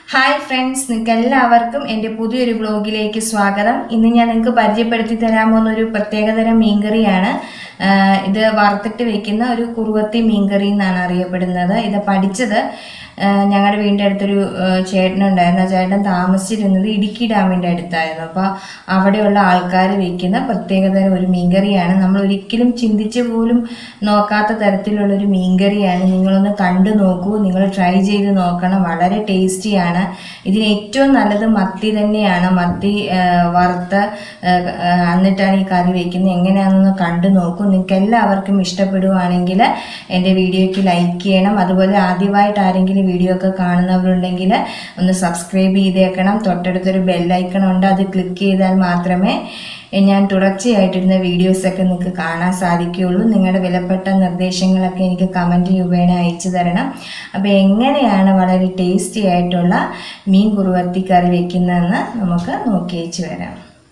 hi friends നിങ്ങൾക്ക് എല്ലാവർക്കും എൻ്റെ പുതിയൊരു വ്ലോഗിലേക്ക് സ്വാഗതം ഇന്ന് ഞാൻ നിങ്ങൾക്ക് പരിചയപ്പെടുത്തി തരാൻ പോകുന്ന ഒരു പ്രത്യേകതരം മീൻകറിയാണ് ആഹ് ഇത് വറുത്തിട്ട് വെക്കുന്ന ഒരു കുറുവത്തി മീൻകറി എന്നാണ് അറിയപ്പെടുന്നത് ഇത് പഠിച്ചത് ആഹ് ഞങ്ങളുടെ വീടിൻ്റെ അടുത്തൊരു ആഹ് ചേട്ടനുണ്ടായിരുന്നു ആ ചേട്ടൻ താമസിച്ചിരുന്നത് ഇടുക്കി ഡാമിൻ്റെ അടുത്തായിരുന്നു അപ്പോൾ അവിടെയുള്ള ആൾക്കാർ വെക്കുന്ന പ്രത്യേകതരം ഒരു മീൻകറിയാണ് നമ്മൾ ഒരിക്കലും ചിന്തിച്ച് പോലും നോക്കാത്ത തരത്തിലുള്ള ഒരു മീൻകറിയാണ് നിങ്ങളൊന്ന് കണ്ടു നോക്കൂ നിങ്ങൾ ട്രൈ ചെയ്ത് നോക്കണം വളരെ ടേസ്റ്റിയാണ് ഇതിന് ഏറ്റവും നല്ലത് മത്തി തന്നെയാണ് മത്തി ആ, വറുത്ത് ആ, ആ, എന്നിട്ടാണ് ഈ കറി വയ്ക്കുന്നത് എങ്ങനെയാണെന്ന് കണ്ടു നോക്കൂ നിങ്ങൾക്ക് എല്ലാവർക്കും ഇഷ്ടപ്പെടുവാണെങ്കിൽ എൻ്റെ വീഡിയോയ്ക്ക് ലൈക്ക് ചെയ്യണം അതുപോലെ ആദ്യമായിട്ട് ആരെങ്കിലും വീഡിയോ ഒക്കെ കാണുന്നവരുണ്ടെങ്കിൽ ഒന്ന് സബ്സ്ക്രൈബ് ചെയ്തേക്കണം തൊട്ടടുത്തൊരു ബെല്ലൈക്കൺ ഉണ്ട് അത് ക്ലിക്ക് ചെയ്താൽ മാത്രമേ ഞാൻ തുടർച്ചയായിട്ടിരുന്ന വീഡിയോസൊക്കെ നിങ്ങൾക്ക് കാണാൻ സാധിക്കുകയുള്ളൂ നിങ്ങളുടെ വിലപ്പെട്ട നിർദ്ദേശങ്ങളൊക്കെ എനിക്ക് കമൻറ്റ് രൂപേണ അയച്ചു തരണം അപ്പോൾ എങ്ങനെയാണ് വളരെ ടേസ്റ്റി ആയിട്ടുള്ള മീൻ കുറുവത്തി കറി വെക്കുന്നതെന്ന് നമുക്ക് നോക്കിയേച്ച് വരാം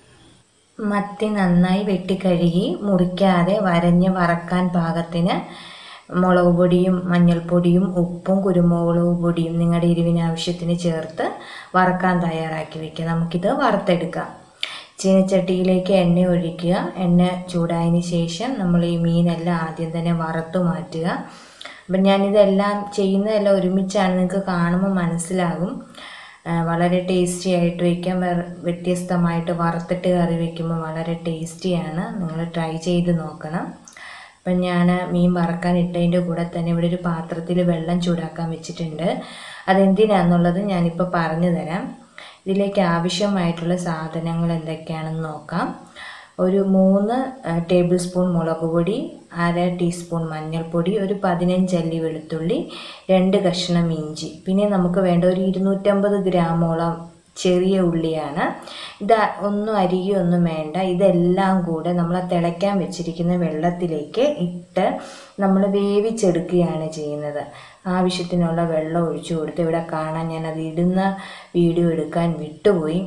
മത്തി നന്നായി വെട്ടിക്കഴുകി മുറിക്കാതെ വരഞ്ഞ് വറക്കാൻ പാകത്തിന് മുളക് പൊടിയും മഞ്ഞൾപ്പൊടിയും ഉപ്പും കുരുമുളക് പൊടിയും നിങ്ങളുടെ എരിവിന് ആവശ്യത്തിന് ചേർത്ത് വറക്കാൻ തയ്യാറാക്കി വെക്കുക നമുക്കിത് വറുത്തെടുക്കാം ചീനച്ചട്ടിയിലേക്ക് എണ്ണ ഒഴിക്കുക എണ്ണ ചൂടായതിന് ശേഷം നമ്മൾ ഈ മീനെല്ലാം ആദ്യം തന്നെ വറുത്ത് മാറ്റുക അപ്പം ഞാനിതെല്ലാം ചെയ്യുന്നതെല്ലാം ഒരുമിച്ചാണ് നിങ്ങൾക്ക് കാണുമ്പോൾ മനസ്സിലാകും ആ, വളരെ ടേസ്റ്റി ആയിട്ട് വയ്ക്കാൻ വേറെ വ്യത്യസ്തമായിട്ട് വറുത്തിട്ട് കറി വയ്ക്കുമ്പോൾ വളരെ ടേസ്റ്റിയാണ് നിങ്ങൾ ട്രൈ ചെയ്ത് നോക്കണം അപ്പം ഞാൻ മീൻ വറക്കാൻ ഇട്ടതിൻ്റെ കൂടെ തന്നെ ഇവിടെ ഒരു പാത്രത്തിൽ വെള്ളം ചൂടാക്കാൻ വെച്ചിട്ടുണ്ട് അതെന്തിനാന്നുള്ളത് ഞാനിപ്പോൾ പറഞ്ഞു തരാം ഇതിലേക്ക് ആവശ്യമായിട്ടുള്ള സാധനങ്ങൾ എന്തൊക്കെയാണെന്ന് നോക്കാം ഒരു മൂന്ന് ടേബിൾ സ്പൂൺ മുളക് പൊടി അര ടീസ്പൂൺ മഞ്ഞൾപ്പൊടി ഒരു പതിനഞ്ചല്ലി വെളുത്തുള്ളി രണ്ട് കഷ്ണം ഇഞ്ചി പിന്നെ നമുക്ക് വേണ്ട ഒരു ഇരുന്നൂറ്റമ്പത് ഗ്രാമോളം ചെറിയ ഉള്ളിയാണ് ഇത് ഒന്നും അരിയൊന്നും വേണ്ട ഇതെല്ലാം കൂടെ നമ്മൾ ആ തിളയ്ക്കാൻ വെച്ചിരിക്കുന്ന വെള്ളത്തിലേക്ക് ഇട്ട് നമ്മൾ വേവിച്ചെടുക്കുകയാണ് ചെയ്യുന്നത് ആവശ്യത്തിനുള്ള വെള്ളം ഒഴിച്ചു കൊടുത്ത് ഇവിടെ കാണാൻ ഞാനത് ഇടുന്ന വീഡിയോ എടുക്കാൻ വിട്ടുപോയി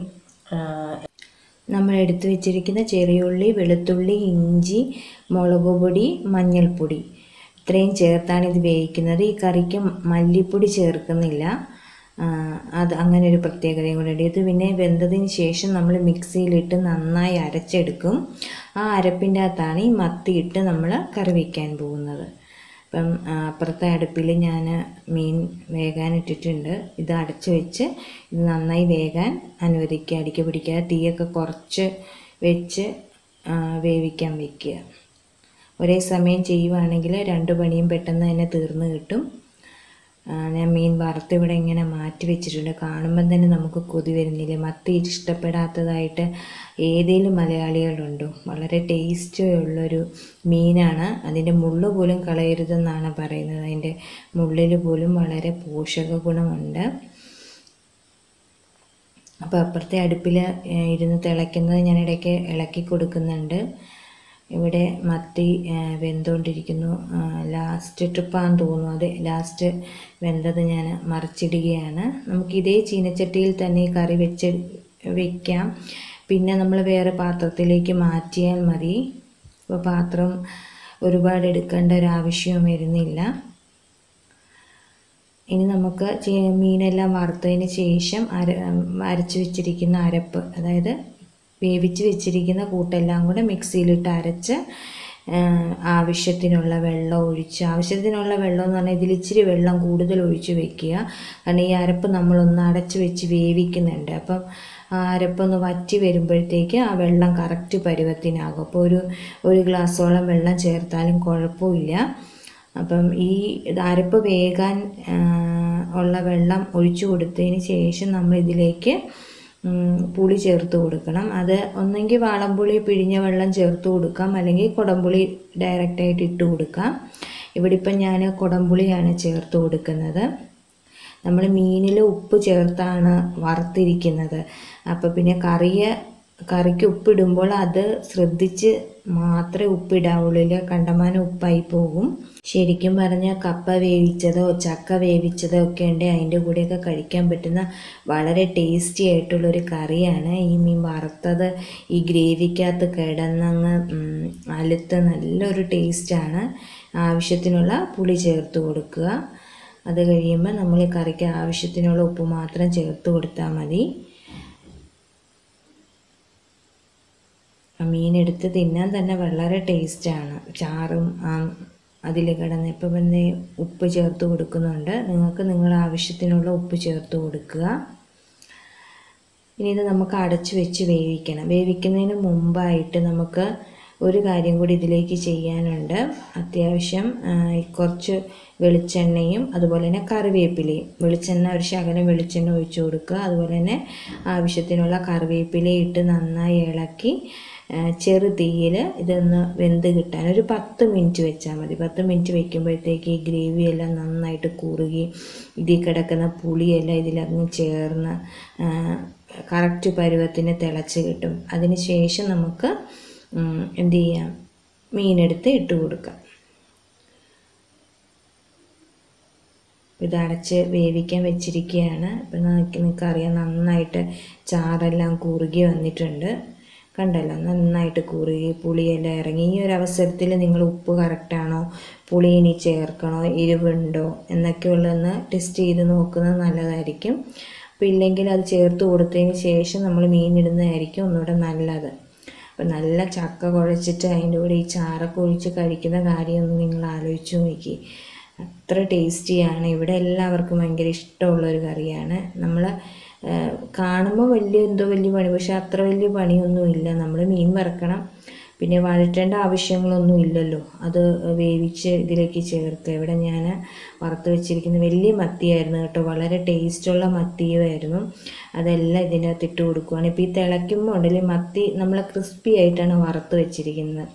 നമ്മൾ എടുത്തു വെച്ചിരിക്കുന്ന ചെറിയുള്ളി വെളുത്തുള്ളി ഇഞ്ചി മുളക് പൊടി മഞ്ഞൾപ്പൊടി ഇത്രയും ചേർത്താണ് ഇത് വേവിക്കുന്നത് ഈ കറിക്ക് മല്ലിപ്പൊടി ചേർക്കുന്നില്ല ആ, അത് അങ്ങനെ ഒരു പ്രത്യേകതയും കൂടെ ഉണ്ട് ഇത് പിന്നെ വെന്തതിന് ശേഷം നമ്മൾ മിക്സിയിലിട്ട് നന്നായി അരച്ചെടുക്കും ആ അരപ്പിൻ്റെ അകത്താണ് ഈ മത്തി ഇട്ട് നമ്മൾ കറി വയ്ക്കാൻ പോകുന്നത് അപ്പം ആ, അപ്പുറത്തെ അടുപ്പിൽ ഞാൻ മീൻ വേകാൻ ഇട്ടിട്ടുണ്ട് ഇത് അടച്ച് വെച്ച് ഇത് നന്നായി വേകാൻ അനുവദിക്കുക അടിക്ക് പിടിക്കാതെ തീയൊക്കെ കുറച്ച് വെച്ച് ആ, വേവിക്കാൻ വയ്ക്കുക ഒരേ സമയം ചെയ്യുവാണെങ്കിൽ രണ്ട് പണിയും പെട്ടെന്ന് തന്നെ തീർന്നു കിട്ടും ആ, ഞാൻ മീൻ വറുത്ത് ഇവിടെ ഇങ്ങനെ മാറ്റി വെച്ചിട്ടുണ്ട് കാണുമ്പം തന്നെ നമുക്ക് കൊതി വരുന്നില്ലേ മത്തി ഇഷ്ടപ്പെടാത്തതായിട്ട് ഏതേലും മലയാളികളുണ്ടോ വളരെ ടേസ്റ്റ് ഉള്ളൊരു മീനാണ് അതിൻ്റെ മുള്ള് പോലും കളയരുതെന്നാണ് പറയുന്നത് അതിൻ്റെ മുള്ളിൽ പോലും വളരെ പോഷക ഗുണമുണ്ട് അപ്പോൾ അപ്പുറത്തെ അടുപ്പിൽ ഇരുന്ന് തിളയ്ക്കുന്നത് ഞാൻ ഇടയ്ക്ക് ഇളക്കി കൊടുക്കുന്നുണ്ട് ഇവിടെ മത്തി ആ, വെന്തുകൊണ്ടിരിക്കുന്നു ലാസ്റ്റ് ട്രിപ്പാന്ന് തോന്നുന്നു അത് ലാസ്റ്റ് വെന്തത് ഞാൻ മറിച്ചിടുകയാണ് നമുക്ക് ഇതേ ചീനച്ചട്ടിയിൽ തന്നെ ഈ കറി വെച്ച് വെക്കാം പിന്നെ നമ്മൾ വേറെ പാത്രത്തിലേക്ക് മാറ്റിയാൽ മതി അപ്പോൾ പാത്രം ഒരുപാട് എടുക്കേണ്ട ഒരാവശ്യവും വരുന്നില്ല ഇനി നമുക്ക് ചെ- മീനെല്ലാം വറുത്തതിന് ശേഷം അര അരച്ച് വെച്ചിരിക്കുന്ന അരപ്പ് അതായത് വേവിച്ച് വെച്ചിരിക്കുന്ന കൂട്ടെല്ലാം കൂടെ മിക്സിയിലിട്ട് അരച്ച് ആ, ആവശ്യത്തിനുള്ള വെള്ളം ഒഴിച്ച് ആവശ്യത്തിനുള്ള വെള്ളം എന്ന് പറഞ്ഞാൽ ഇതിൽ ഇച്ചിരി വെള്ളം കൂടുതൽ ഒഴിച്ച് വെക്കുക കാരണം ഈ അരപ്പ് നമ്മളൊന്ന് അടച്ച് വെച്ച് വേവിക്കുന്നുണ്ട് അപ്പം ആ അരപ്പൊന്ന് വറ്റി വരുമ്പോഴത്തേക്ക് ആ വെള്ളം കറക്റ്റ് പരുവത്തിനാകും അപ്പോൾ ഒരു ഒരു ഗ്ലാസ്സോളം വെള്ളം ചേർത്താലും കുഴപ്പമില്ല അപ്പം ഈ ഇത് അരപ്പ് വേകാൻ ആ, ഉള്ള വെള്ളം ഒഴിച്ചു കൊടുത്തതിന് ശേഷം നമ്മൾ ഇതിലേക്ക് ഉം, പുളി ചേർത്ത് കൊടുക്കണം അത് ഒന്നെങ്കിൽ വാളംപുളി പിഴിഞ്ഞ വെള്ളം ചേർത്ത് കൊടുക്കാം അല്ലെങ്കിൽ കുടംപുളി ഡയറക്റ്റായിട്ട് ഇട്ട് കൊടുക്കാം ഇവിടെ ഇപ്പം ഞാൻ കുടംപുളിയാണ് ചേർത്ത് കൊടുക്കുന്നത് നമ്മൾ മീനിൽ ഉപ്പ് ചേർത്താണ് വറുത്തിരിക്കുന്നത് അപ്പോൾ പിന്നെ കറിയെ കറിക്ക് ഉപ്പിടുമ്പോൾ അത് ശ്രദ്ധിച്ച് മാത്രമേ ഉപ്പിടാവുള്ളൂ ഇല്ല കണ്ടമാനം ഉപ്പായി പോകും ശരിക്കും പറഞ്ഞാൽ കപ്പ വേവിച്ചതോ ചക്ക വേവിച്ചതോ ഒക്കെ ഉണ്ടെങ്കിൽ അതിൻ്റെ കൂടെയൊക്കെ കഴിക്കാൻ പറ്റുന്ന വളരെ ടേസ്റ്റി ആയിട്ടുള്ളൊരു കറിയാണ് ഈ മീൻ വറുത്തത് ഈ ഗ്രേവിക്കകത്ത് കിടന്നങ്ങ് ഉം, അലുത്ത് നല്ലൊരു ടേസ്റ്റാണ് ആവശ്യത്തിനുള്ള പുളി ചേർത്ത് കൊടുക്കുക അത് കഴിയുമ്പോൾ നമ്മൾ ഈ കറിക്ക് ആവശ്യത്തിനുള്ള ഉപ്പ് മാത്രം ചേർത്ത് കൊടുത്താൽ മതി ആ മീനെടുത്ത് തിന്നാൻ തന്നെ വളരെ ടേസ്റ്റാണ് ചാറും ആ അതിൽ കിടന്ന് ഇപ്പം പിന്നെ ഉപ്പ് ചേർത്ത് കൊടുക്കുന്നുണ്ട് നിങ്ങൾക്ക് നിങ്ങളുടെ ആവശ്യത്തിനുള്ള ഉപ്പ് ചേർത്ത് കൊടുക്കുക ഇനി ഇത് നമുക്ക് അടച്ചു വെച്ച് വേവിക്കണം വേവിക്കുന്നതിന് മുമ്പായിട്ട് നമുക്ക് ഒരു കാര്യം കൂടി ഇതിലേക്ക് ചെയ്യാനുണ്ട് അത്യാവശ്യം ആ, കുറച്ച് വെളിച്ചെണ്ണയും അതുപോലെ തന്നെ കറിവേപ്പിലയും വെളിച്ചെണ്ണ ഒരു ശകലം വെളിച്ചെണ്ണ ഒഴിച്ചു കൊടുക്കുക അതുപോലെ തന്നെ ആവശ്യത്തിനുള്ള കറിവേപ്പിലയും ഇട്ട് നന്നായി ഇളക്കി ആ, ചെറു തീയിൽ ഇതൊന്ന് വെന്ത് കിട്ടാൻ ഒരു പത്ത് മിനിറ്റ് വെച്ചാൽ മതി പത്ത് മിനിറ്റ് വെക്കുമ്പോഴത്തേക്ക് ഈ ഗ്രേവി എല്ലാം നന്നായിട്ട് കുറുകി ഇതിൽ കിടക്കുന്ന പുളിയെല്ലാം ഇതിലങ്ങ് ചേർന്ന് കറക്റ്റ് പരുവത്തിന് തിളച്ച് കിട്ടും അതിന് ശേഷം നമുക്ക് ഉം, എന്ത് ചെയ്യാം മീനെടുത്ത് ഇട്ട് കൊടുക്കാം ഇത് അടച്ച് വേവിക്കാൻ വെച്ചിരിക്കുകയാണ് ഇപ്പം നിങ്ങൾക്ക് അറിയാം നന്നായിട്ട് ചാറെല്ലാം കുറുകി വന്നിട്ടുണ്ട് കണ്ടല്ലോ നന്നായിട്ട് കുറുകി പുളിയെല്ലാം ഇറങ്ങി ഈ ഒരു അവസരത്തിൽ നിങ്ങൾ ഉപ്പ് കറക്റ്റാണോ പുളി ഇനി ചേർക്കണോ എരിവുണ്ടോ എന്നൊക്കെ ഉള്ളതെന്ന് ടെസ്റ്റ് ചെയ്ത് നോക്കുന്നത് നല്ലതായിരിക്കും അപ്പോൾ ഇല്ലെങ്കിൽ അത് ചേർത്ത് കൊടുത്തതിന് ശേഷം നമ്മൾ മീൻ ഇടുന്നതായിരിക്കും ഒന്നുകൂടെ നല്ലത് അപ്പം നല്ല ചക്ക കുഴച്ചിട്ട് അതിൻ്റെ കൂടെ ഈ ചാറൊക്കെ ഒഴിച്ച് കഴിക്കുന്ന കാര്യമൊന്ന് നിങ്ങൾ ആലോചിച്ച് നോക്കി അത്ര ടേസ്റ്റിയാണ് ഇവിടെ എല്ലാവർക്കും ഭയങ്കര ഇഷ്ടമുള്ള ഒരു കറിയാണ് നമ്മൾ കാണുമ്പോൾ വലിയ എന്തോ വലിയ പണി പക്ഷെ അത്ര വലിയ പണിയൊന്നുമില്ല നമ്മൾ മീൻ വറക്കണം പിന്നെ വഴറ്റേണ്ട ആവശ്യങ്ങളൊന്നും ഇല്ലല്ലോ അത് വേവിച്ച് ഇതിലേക്ക് ചേർക്കുക ഇവിടെ ഞാൻ വറുത്ത് വെച്ചിരിക്കുന്ന വലിയ മത്തിയായിരുന്നു കേട്ടോ വളരെ ടേസ്റ്റുള്ള മത്തിയുമായിരുന്നു അതെല്ലാം ഇതിൻ്റെ അകത്ത് ഇട്ട് കൊടുക്കുകയാണ് ഇപ്പോൾ ഈ തിളയ്ക്കുമ്പോൾ ഉണ്ടല്ലേ മത്തി നമ്മൾ ക്രിസ്പി ആയിട്ടാണ് വറുത്ത് വെച്ചിരിക്കുന്നത്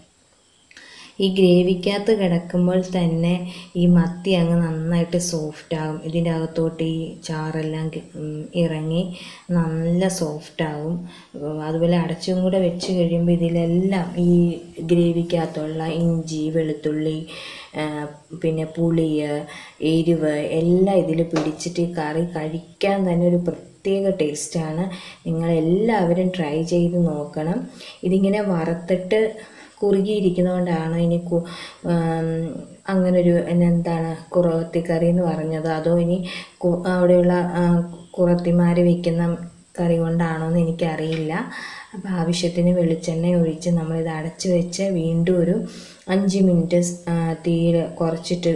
ഈ ഗ്രേവിക്കകത്ത് കിടക്കുമ്പോൾ തന്നെ ഈ മത്തി അങ്ങ് നന്നായിട്ട് സോഫ്റ്റ് ആകും ഇതിൻ്റെ അകത്തോട്ട് ഈ ചാറെല്ലാം കി- ഉം, ഇറങ്ങി നല്ല സോഫ്റ്റ് ആകും ഉം, അതുപോലെ അടച്ചും കൂടെ വെച്ച് കഴിയുമ്പോൾ ഇതിലെല്ലാം ഈ ഗ്രേവിക്കകത്തുള്ള ഇഞ്ചി വെളുത്തുള്ളി ആ, പിന്നെ പുളി എരിവ് എല്ലാം ഇതിൽ പിടിച്ചിട്ട് ഈ കറി കഴിക്കാൻ തന്നെ ഒരു പ്രത്യേക ടേസ്റ്റാണ് നിങ്ങളെല്ലാവരും ട്രൈ ചെയ്ത് നോക്കണം ഇതിങ്ങനെ വറുത്തിട്ട് കുറുകിയിരിക്കുന്നതുകൊണ്ടാണ് ഇനി കു ആം, അങ്ങനൊരു എന്താണ് കുറവത്തി കറി എന്ന് പറഞ്ഞത് അതോ ഇനി കു- അവിടെയുള്ള ആ, കുറത്തിമാർ വെക്കുന്ന കറി കൊണ്ടാണോ എന്ന് എനിക്കറിയില്ല അപ്പോൾ ആവശ്യത്തിന് വെളിച്ചെണ്ണ ഒഴിച്ച് നമ്മളിത് അടച്ച് വെച്ച് വീണ്ടും ഒരു അഞ്ച് മിനിറ്റ് തീയിൽ കുറച്ചിട്ട്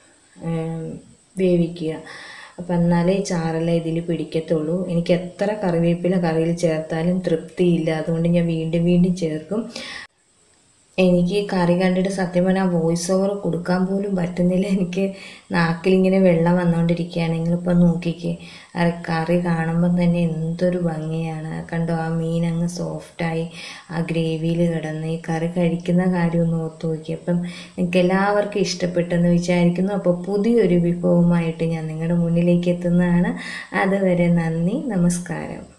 ഉം, വേവിക്കുക അപ്പം എന്നാലേ ചാറെല്ലാം ഇതിൽ പിടിക്കത്തുള്ളൂ എനിക്ക് എത്ര കറിവേപ്പില കറിയിൽ ചേർത്താലും തൃപ്തിയില്ല അതുകൊണ്ട് ഞാൻ വീണ്ടും വീണ്ടും ചേർക്കും എനിക്ക് കറി കണ്ടിട്ട് സത്യം പറഞ്ഞാൽ വോയിസ് ഓവർ കൊടുക്കാൻ പോലും പറ്റുന്നില്ല എനിക്ക് നാക്കിലിങ്ങനെ വെള്ളം വന്നുകൊണ്ടിരിക്കുകയാണ് നിങ്ങളിപ്പോൾ നോക്കിക്കേ ആ കറി കാണുമ്പം തന്നെ എന്തൊരു ഭംഗിയാണ് കണ്ടോ ആ മീൻ അങ്ങ് സോഫ്റ്റായി ആ ഗ്രേവിയിൽ കിടന്ന് ഈ കറി കഴിക്കുന്ന കാര്യം ഒന്ന് ഓർത്ത് നോക്കി അപ്പം നിങ്ങൾക്ക് എല്ലാവർക്കും ഇഷ്ടപ്പെട്ടെന്ന് വിചാരിക്കുന്നു അപ്പോൾ പുതിയൊരു വിഭവമായിട്ട് ഞാൻ നിങ്ങളുടെ മുന്നിലേക്ക് എത്തുന്നതാണ് അതുവരെ നന്ദി നമസ്കാരം